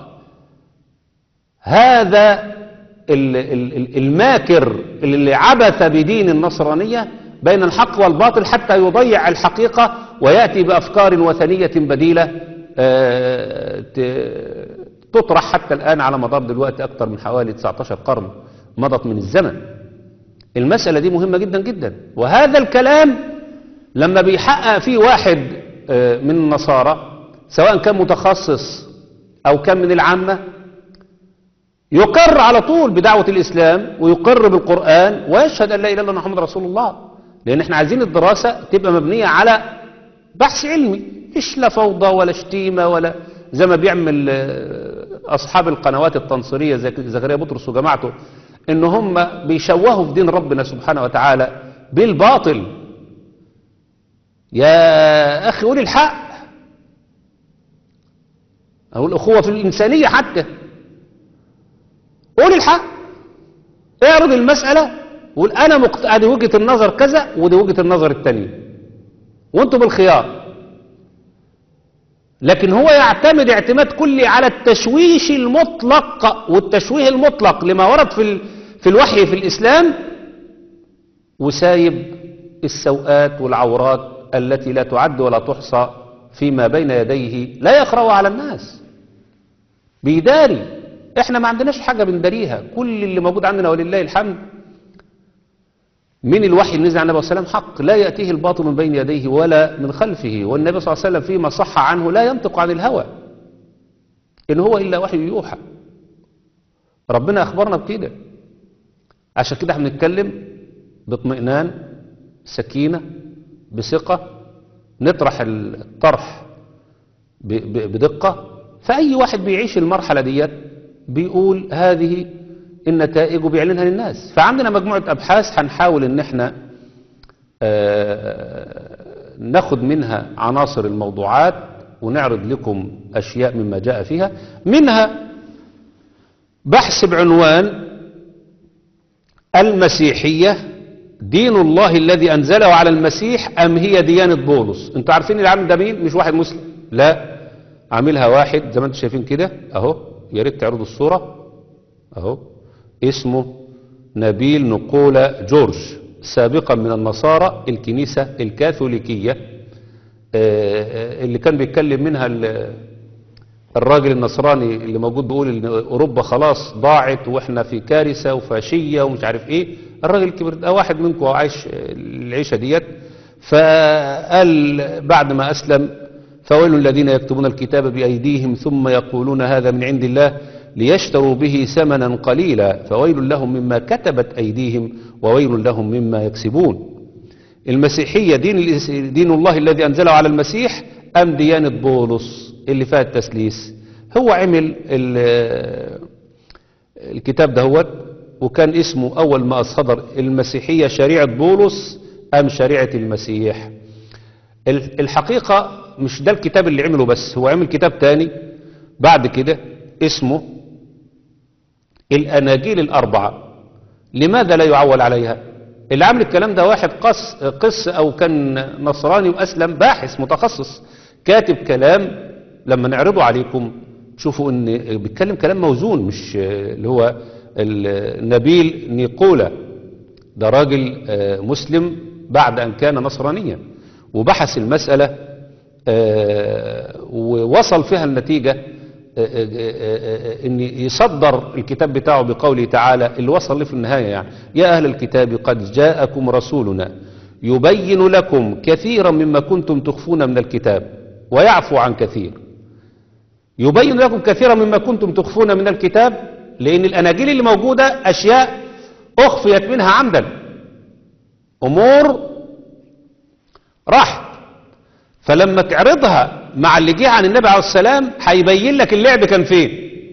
Speaker 3: هذا ال- ال- ال- الماكر اللي عبث بدين النصرانية بين الحق والباطل حتى يضيع الحقيقة ويأتي بأفكار وثنية بديلة آه، ت- تطرح حتى الآن على مدار دلوقتي أكثر من حوالي 19 قرن مضت من الزمن المسألة دي مهمة جدا جدا وهذا الكلام لما بيحقق فيه واحد آه، من النصارى سواء كان متخصص أو كان من العامة يقر على طول بدعوة الإسلام ويقر بالقرآن ويشهد أن لا إله إلا الله محمد رسول الله لأن احنا عايزين الدراسة تبقى مبنية على بحث علمي مش لا فوضى ولا شتيمة ولا زي ما بيعمل آه، أصحاب القنوات التنصيرية زي زكريا بطرس وجماعته إن هم بيشوهوا في دين ربنا سبحانه وتعالى بالباطل يا أخي قول الحق أو الأخوة في الإنسانية حتى قول الحق اعرض المسألة وقول أنا مقت... ادي وجهة النظر كذا ودي وجهة النظر التانية وانتوا بالخيار لكن هو يعتمد اعتماد كلي على التشويش المطلق والتشويه المطلق لما ورد في ال... في الوحي في الإسلام وسايب السوءات والعورات التي لا تعد ولا تحصى فيما بين يديه لا يقرأ على الناس بيداري احنا ما عندناش حاجة بنداريها كل اللي موجود عندنا ولله الحمد من الوحي اللي نزل عن النبي صلى الله عليه وسلم حق لا يأتيه الباطل من بين يديه ولا من خلفه والنبي صلى الله عليه وسلم فيما صح عنه لا ينطق عن الهوى إن هو إلا وحي يوحى ربنا أخبرنا بكده عشان كده احنا بنتكلم باطمئنان سكينة بثقة نطرح الطرح ب- ب- بدقة فأي واحد بيعيش المرحلة ديت بيقول هذه النتائج وبيعلنها للناس فعندنا مجموعة أبحاث هنحاول إن احنا آه، ناخد منها عناصر الموضوعات ونعرض لكم أشياء مما جاء فيها منها بحث بعنوان المسيحية دين الله الذي أنزله على المسيح أم هي ديانة بولس انتوا عارفين اللي عامل ده مين مش واحد مسلم لا عاملها واحد زي ما انتم شايفين كده اهو يا ريت تعرضوا الصورة اهو اسمه نبيل نقولة جورج سابقا من النصارى الكنيسة الكاثوليكية آه، آه، اللي كان بيتكلم منها ال- الراجل النصراني اللي موجود بيقول ان اوروبا خلاص ضاعت واحنا في كارثه وفاشيه ومش عارف ايه الراجل الكبير ده واحد منكم عايش العيشه ديت فقال بعد ما اسلم فويل الذين يكتبون الكتاب بايديهم ثم يقولون هذا من عند الله ليشتروا به ثمنا قليلا فويل لهم مما كتبت ايديهم وويل لهم مما يكسبون المسيحية دين, الإس- دين الله الذي أنزله على المسيح أم ديانة بولس اللي فيها التسليس هو عمل ال- الكتاب دهوت وكان اسمه أول ما صدر المسيحية شريعة بولس أم شريعة المسيح ال- الحقيقة مش ده الكتاب اللي عمله بس هو عمل كتاب تاني بعد كده اسمه الأناجيل الأربعة لماذا لا يعول عليها اللي عامل الكلام ده واحد قص, قس أو كان نصراني وأسلم باحث متخصص كاتب كلام لما نعرضه عليكم تشوفوا ان بيتكلم كلام موزون مش آه، اللي هو ال- نبيل نيقولا ده راجل آه، مسلم بعد أن كان نصرانيا وبحث المسألة آه، ووصل فيها النتيجة آه، آه، آه، آه، ان يصدر الكتاب بتاعه بقوله تعالى اللي وصل له في النهاية يعني يا أهل الكتاب قد جاءكم رسولنا يبين لكم كثيرا مما كنتم تخفون من الكتاب ويعفو عن كثير يبين لكم كثيرا مما كنتم تخفون من الكتاب لأن الأناجيل اللي موجودة أشياء أخفيت منها عمدا أمور راحت فلما تعرضها مع اللي جه عن النبي عليه السلام هيبين لك اللعب كان فين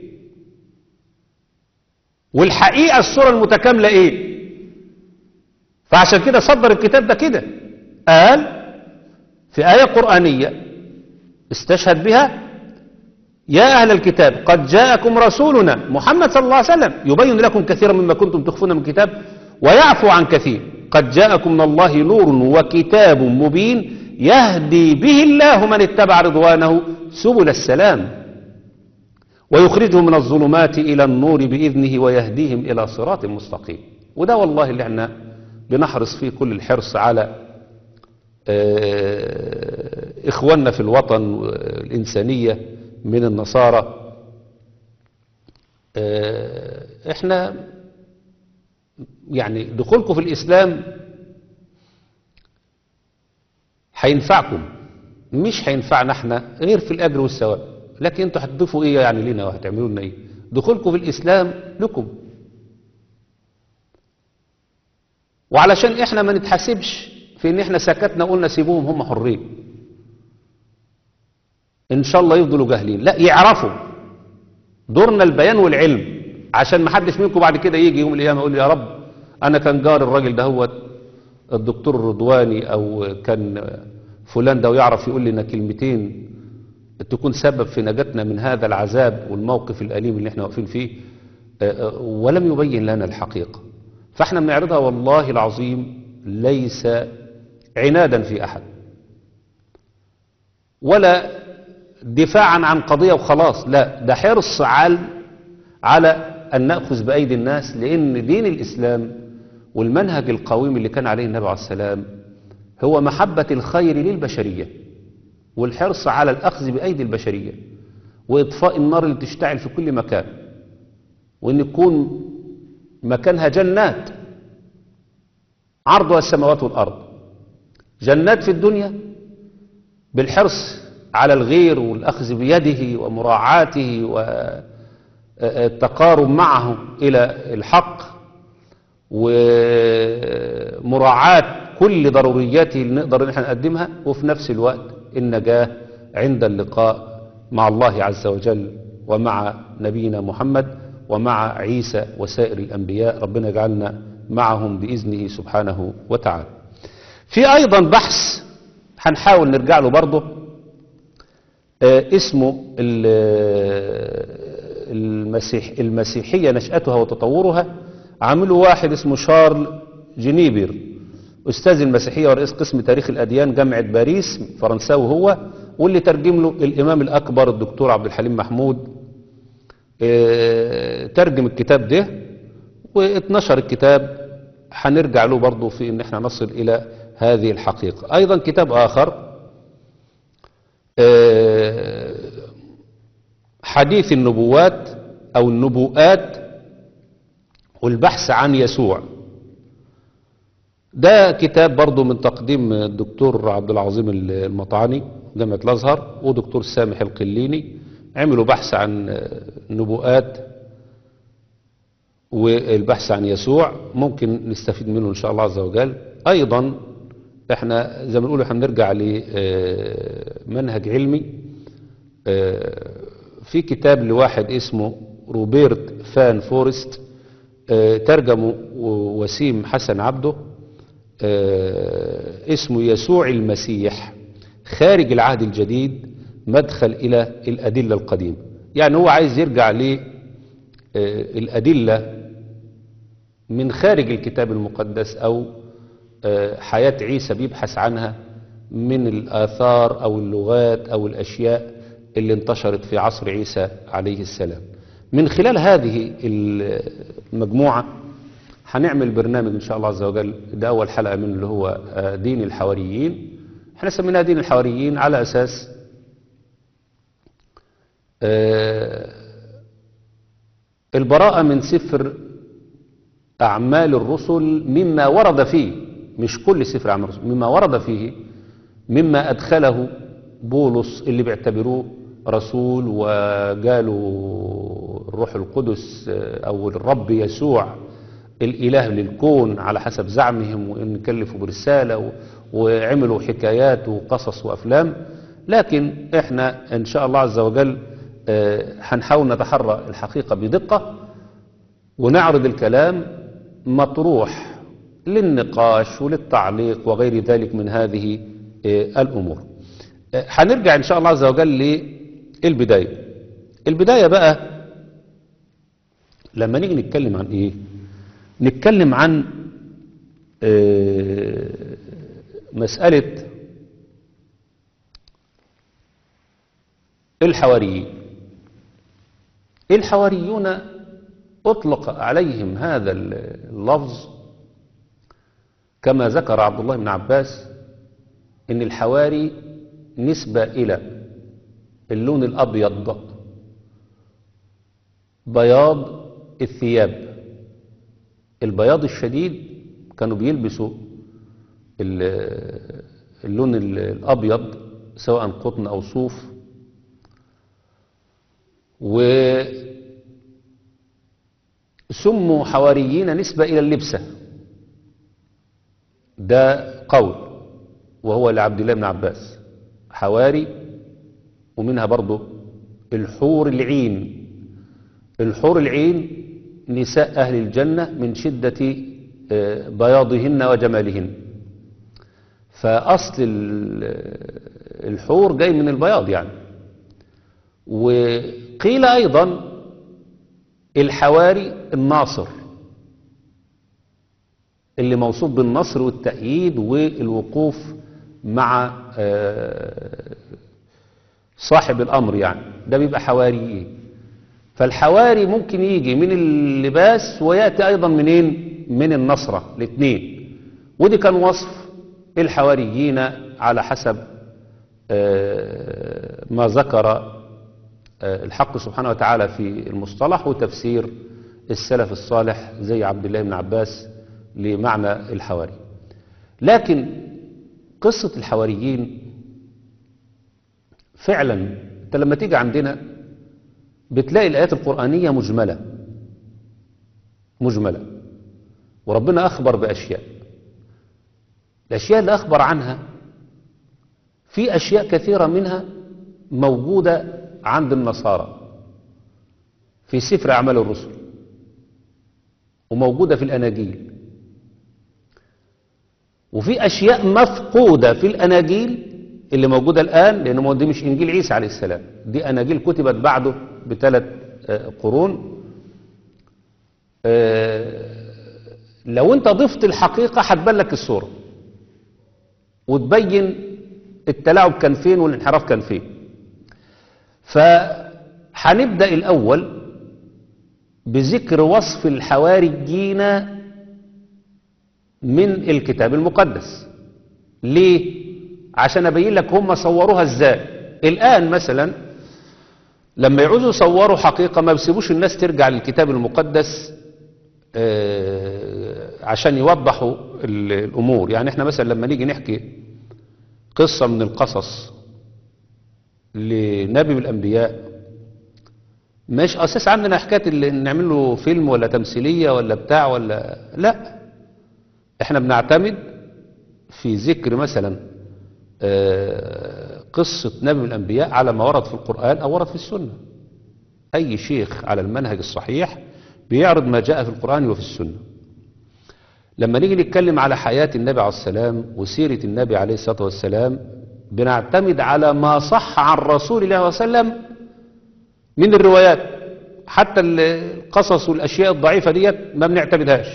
Speaker 3: والحقيقة الصورة المتكاملة ايه فعشان كده صدر الكتاب ده كده قال في آية قرآنية استشهد بها يا أهل الكتاب قد جاءكم رسولنا محمد صلى الله عليه وسلم يبين لكم كثيرا مما كنتم تخفون من الكتاب ويعفو عن كثير قد جاءكم من الله نور وكتاب مبين يهدي به الله من اتبع رضوانه سبل السلام ويخرجهم من الظلمات إلى النور بإذنه ويهديهم إلى صراط مستقيم وده والله اللي احنا بنحرص فيه كل الحرص على آه، إخواننا في الوطن الإنسانية من النصارى آه، احنا يعني دخولكم في الإسلام هينفعكم مش هينفعنا احنا غير في الأجر والثواب لكن انتوا هتضيفوا ايه يعني لنا وهتعملوا لنا ايه دخولكم في الإسلام لكم وعلشان احنا ما نتحاسبش في ان احنا سكتنا قلنا سيبوهم هم حرين ان شاء الله يفضلوا جاهلين لا يعرفوا دورنا البيان والعلم عشان ما حدش منكم بعد كده يجي يوم القيامه يقول يا رب انا كان جار الراجل ده هو الدكتور الرضواني او كان فلان ده ويعرف يقول لنا كلمتين تكون سبب في نجاتنا من هذا العذاب والموقف الاليم اللي احنا واقفين فيه آه، آه، ولم يبين لنا الحقيقه فاحنا بنعرضها والله العظيم ليس عنادا في احد ولا دفاعا عن قضية وخلاص لا ده حرص على على أن نأخذ بأيدي الناس لأن دين الإسلام والمنهج القويم اللي كان عليه النبي عليه السلام هو محبة الخير للبشرية والحرص على الأخذ بأيدي البشرية وإطفاء النار اللي تشتعل في كل مكان وأن يكون مكانها جنات عرضها السماوات والأرض جنات في الدنيا بالحرص على الغير والأخذ بيده ومراعاته والتقارب معه إلى الحق ومراعاة كل ضرورياته اللي نقدر ان احنا نقدمها وفي نفس الوقت النجاة عند اللقاء مع الله عز وجل ومع نبينا محمد ومع عيسى وسائر الأنبياء ربنا يجعلنا معهم بإذنه سبحانه وتعالى في أيضا بحث هنحاول نرجع له برضه آه، اسمه ال- المسيح المسيحية نشأتها وتطورها عمله واحد اسمه شارل جنيبر أستاذ المسيحية ورئيس قسم تاريخ الأديان جامعة باريس فرنساوي هو واللي ترجم له الإمام الأكبر الدكتور عبد الحليم محمود آه، ترجم الكتاب ده واتنشر الكتاب هنرجع له برضه في ان احنا نصل الى هذه الحقيقة ايضا كتاب اخر آه، حديث النبوات او النبوءات والبحث عن يسوع ده كتاب برضه من تقديم الدكتور عبد العظيم المطعاني جامعة الازهر ودكتور سامح القليني عملوا بحث عن النبوءات والبحث عن يسوع ممكن نستفيد منه ان شاء الله عز وجل ايضا احنا زي ما بنقول احنا بنرجع لمنهج علمي آه، في كتاب لواحد اسمه روبرت فان فورست آه، ترجمه وسيم حسن عبده آه، اسمه يسوع المسيح خارج العهد الجديد مدخل إلى الأدلة القديمة يعني هو عايز يرجع للأدلة من خارج الكتاب المقدس أو آه، حياة عيسى بيبحث عنها من الآثار أو اللغات أو الأشياء اللي انتشرت في عصر عيسى عليه السلام من خلال هذه المجموعة هنعمل برنامج إن شاء الله عز وجل ده أول حلقة منه اللي هو آه، دين الحواريين احنا سميناها دين الحواريين على أساس آه، البراءة من سفر أعمال الرسل مما ورد فيه مش كل سفر أعمال الرسل مما ورد فيه مما أدخله بولس اللي بيعتبروه رسول وقالوا الروح القدس آه، أو الرب يسوع الإله للكون على حسب زعمهم وإن كلفوا برسالة و- وعملوا حكايات وقصص وأفلام لكن إحنا إن شاء الله عز وجل آه، هنحاول نتحرى الحقيقة بدقة ونعرض الكلام مطروح للنقاش وللتعليق وغير ذلك من هذه آه، الأمور آه، هنرجع إن شاء الله عز وجل للبداية البداية بقى لما نيجي نتكلم عن إيه نتكلم عن آه، مسألة الحواريين الحواريون أطلق عليهم هذا اللفظ كما ذكر عبد الله بن عباس إن الحواري نسبة إلى اللون الأبيض بياض الثياب البياض الشديد كانوا بيلبسوا ال- اللون ال- الأبيض سواء قطن أو صوف وسموا حواريين نسبة إلى اللبسة ده قول وهو لعبد الله بن عباس حواري ومنها برضو الحور العين الحور العين نساء أهل الجنة من شدة آه، بياضهن وجمالهن فأصل ال- الحور جاي من البياض يعني وقيل أيضا الحواري الناصر اللي موصوف بالنصر والتأييد والوقوف مع آه، صاحب الأمر يعني ده بيبقى حواريين فالحواري ممكن يجي من اللباس ويأتي أيضا منين من النصرة الاثنين ودي كان وصف الحواريين على حسب آه، ما ذكر آه، الحق سبحانه وتعالى في المصطلح وتفسير السلف الصالح زي عبد الله بن عباس لمعنى الحواري لكن قصة الحواريين فعلا انت لما تيجي عندنا بتلاقي الآيات القرآنية مجملة مجملة وربنا أخبر بأشياء الأشياء اللي أخبر عنها في أشياء كثيرة منها موجودة عند النصارى في سفر أعمال الرسل وموجودة في الأناجيل وفي أشياء مفقودة في الأناجيل اللي موجودة الآن لأن ما دي مش إنجيل عيسى عليه السلام دي أناجيل كتبت بعده بثلاث آه، قرون آه، لو أنت ضفت الحقيقة هتبان لك الصورة وتبين التلاعب كان فين والانحراف كان فين فهنبدأ الأول بذكر وصف الحواريين من الكتاب المقدس ليه؟ عشان أبين لك هم صوروها ازاي الآن مثلا لما يعوزوا يصوروا حقيقة ما بيسيبوش الناس ترجع للكتاب المقدس آه، عشان يوضحوا ال- الأمور يعني احنا مثلا لما نيجي نحكي قصة من القصص لنبي من الأنبياء مش أساس عندنا حكاية اللي نعمل له فيلم ولا تمثيلية ولا بتاع ولا لا احنا بنعتمد في ذكر مثلا آه، قصة نبي من الأنبياء على ما ورد في القرآن أو ورد في السنة أي شيخ على المنهج الصحيح بيعرض ما جاء في القرآن وفي السنة لما نيجي نتكلم على حياة النبي عليه السلام وسيرة النبي عليه الصلاة والسلام بنعتمد على ما صح عن رسول الله صلى الله عليه وسلم من الروايات حتى القصص والأشياء الضعيفة ديت ما بنعتمدهاش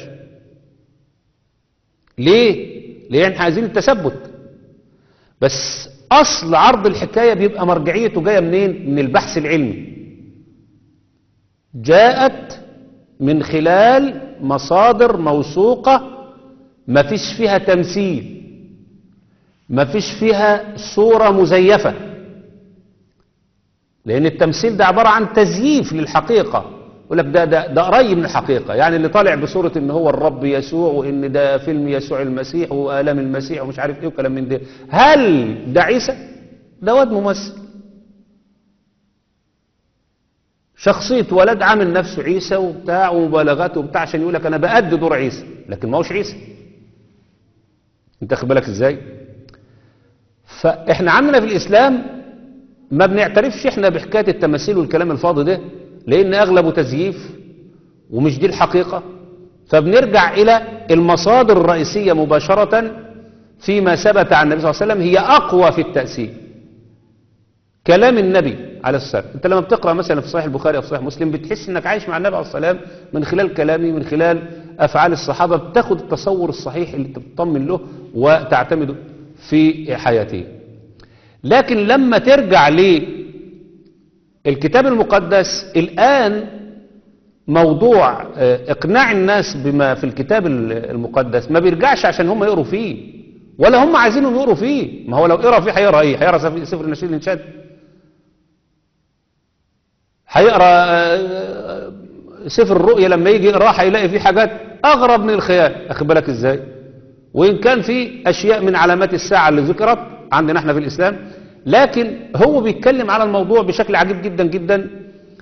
Speaker 3: ليه؟ لأن احنا عايزين التثبت بس أصل عرض الحكاية بيبقى مرجعيته جاية منين؟ من البحث العلمي جاءت من خلال مصادر موثوقة ما فيش فيها تمثيل ما فيش فيها صورة مزيفة لأن التمثيل ده عبارة عن تزييف للحقيقة يقول لك ده ده ده قريب من الحقيقة يعني اللي طالع بصورة إن هو الرب يسوع وإن ده فيلم يسوع المسيح وآلام المسيح ومش عارف إيه وكلام من ده هل ده عيسى؟ ده واد ممثل شخصية ولد عامل نفسه عيسى وبتاع ومبالغاته وبتاع عشان يقول لك أنا بأدي دور عيسى لكن ما هوش عيسى أنت خد بالك إزاي؟ فإحنا عندنا في الإسلام ما بنعترفش إحنا بحكاية التماثيل والكلام الفاضي ده لأن أغلبه تزييف ومش دي الحقيقة فبنرجع إلى المصادر الرئيسية مباشرة فيما ثبت عن النبي صلى الله عليه وسلم هي أقوى في التأثير كلام النبي عليه الصلاة والسلام انت لما بتقرأ مثلا في صحيح البخاري أو في صحيح مسلم بتحس انك عايش مع النبي عليه الصلاة والسلام من خلال كلامه من خلال أفعال الصحابة بتاخد التصور الصحيح اللي تطمن له وتعتمده في حياته لكن لما ترجع للكتاب المقدس الآن موضوع آه، إقناع الناس بما في الكتاب المقدس ما بيرجعش عشان هم يقروا فيه ولا هم عايزينهم يقروا فيه ما هو لو قرا فيه هيقرا ايه هيقرا سف- سفر النشيد الانشاد هيقرا آه، سفر الرؤيا لما يجي يقراه هيلاقي فيه حاجات اغرب من الخيال اخد بالك ازاي وان كان في اشياء من علامات الساعه اللي ذكرت عندنا احنا في الاسلام لكن هو بيتكلم على الموضوع بشكل عجيب جدا جدا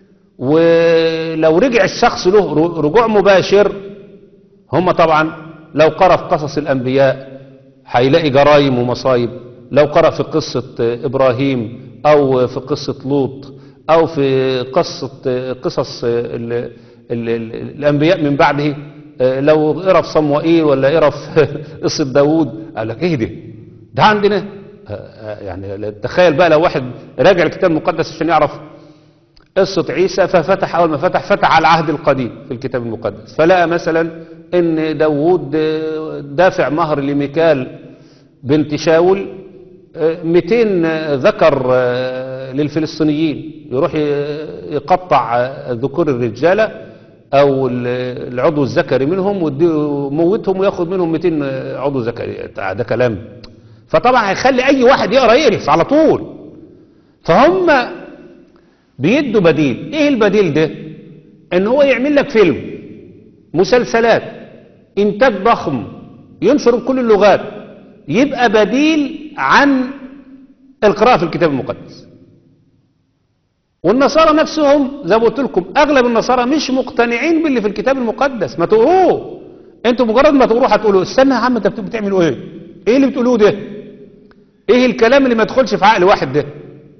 Speaker 3: ولو رجع الشخص له ر- رجوع مباشر هم طبعا لو قرأ في قصص الأنبياء هيلاقي جرائم ومصايب لو قرأ في قصة إبراهيم أو في قصة لوط أو في قصة قصص ال ال ال الأنبياء من بعده لو قرأ في صموئيل ولا قرأ في قصة داوود قال لك إيه ده ده عندنا يعني تخيل بقى لو واحد راجع الكتاب المقدس عشان يعرف قصة عيسى ففتح أول ما فتح فتح على العهد القديم في الكتاب المقدس فلقى مثلا ان داوود دافع مهر لميكال بنت شاول 200 ذكر للفلسطينيين يروح يقطع ذكور الرجالة او العضو الذكري منهم ويموتهم وياخد منهم 200 عضو ذكري ده كلام فطبعا هيخلي اي واحد يقرا يقرف على طول فهم بيدوا بديل ايه البديل ده ان هو يعمل لك فيلم مسلسلات انتاج ضخم ينشر بكل اللغات يبقى بديل عن القراءة في الكتاب المقدس والنصارى نفسهم زي ما قلت لكم اغلب النصارى مش مقتنعين باللي في الكتاب المقدس ما تقروه انتوا مجرد ما تقروه هتقولوا استنى يا عم انت بتعملوا ايه ايه اللي بتقولوه ده ايه الكلام اللي ما يدخلش في عقل واحد ده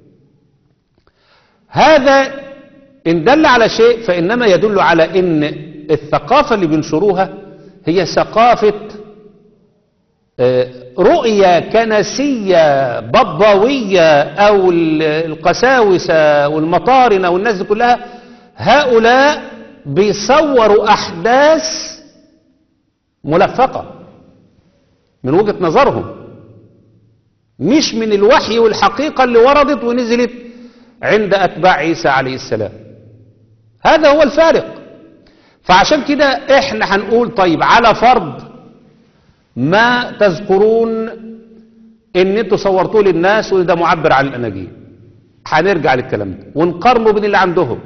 Speaker 3: هذا إن دل على شيء فإنما يدل على إن الثقافة اللي بينشروها هي ثقافة رؤية كنسية بضاوية أو القساوسة والمطارنة والناس دي كلها هؤلاء بيصوروا أحداث ملفقة من وجهة نظرهم مش من الوحي والحقيقة اللي وردت ونزلت عند أتباع عيسى عليه السلام هذا هو الفارق فعشان كده احنا هنقول طيب على فرض ما تذكرون ان انتوا صورتوه للناس وده معبر عن الاناجيل هنرجع للكلام ده ونقارنه بين اللي عندهم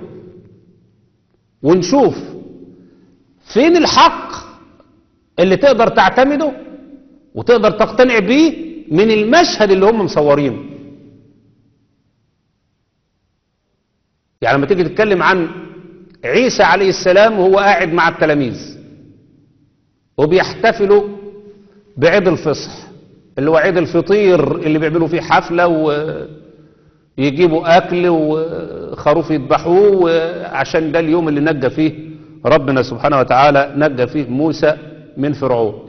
Speaker 3: ونشوف فين الحق اللي تقدر تعتمده وتقدر تقتنع بيه من المشهد اللي هم مصورينه يعني لما تيجي تتكلم عن عيسى عليه السلام وهو قاعد مع التلاميذ وبيحتفلوا بعيد الفصح اللي هو عيد الفطير اللي بيعملوا فيه حفلة ويجيبوا أكل وخروف يذبحوه عشان ده اليوم اللي نجى فيه ربنا سبحانه وتعالى نجى فيه موسى من فرعون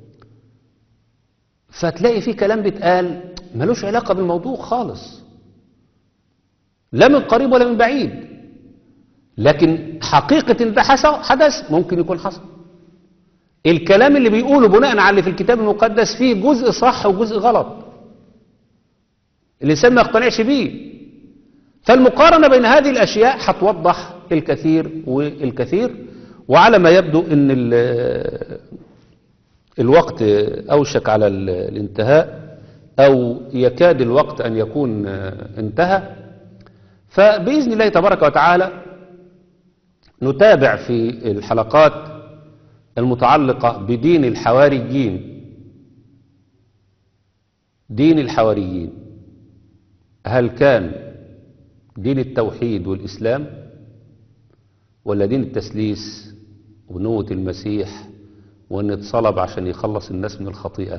Speaker 3: فتلاقي فيه كلام بيتقال ملوش علاقة بالموضوع خالص لا من قريب ولا من بعيد لكن حقيقة إن ده حصل حدث ممكن يكون حصل الكلام اللي بيقوله بناء على اللي في الكتاب المقدس فيه جزء صح وجزء غلط الإنسان ما يقتنعش بيه فالمقارنة بين هذه الأشياء هتوضح الكثير والكثير وعلى ما يبدو أن ال- الوقت أوشك على ال- الانتهاء أو يكاد الوقت أن يكون انتهى فبإذن الله تبارك وتعالى نتابع في الحلقات المتعلقة بدين الحواريين دين الحواريين هل كان دين التوحيد والإسلام ولا دين التسليس ونوة المسيح وأن اتصلب عشان يخلص الناس من الخطيئة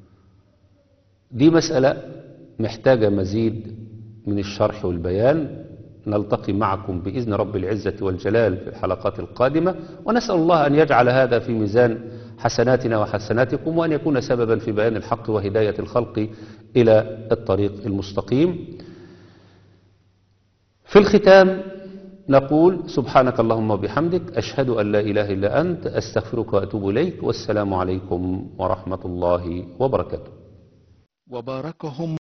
Speaker 3: دي مسألة محتاجة مزيد من الشرح والبيان نلتقي معكم بإذن رب العزة والجلال في الحلقات القادمة ونسأل الله أن يجعل هذا في ميزان حسناتنا وحسناتكم وأن يكون سببا في بيان الحق وهداية الخلق إلى الطريق المستقيم في الختام نقول سبحانك اللهم وبحمدك أشهد أن لا إله إلا أنت أستغفرك وأتوب إليك والسلام عليكم ورحمة الله وبركاته
Speaker 1: وباركهم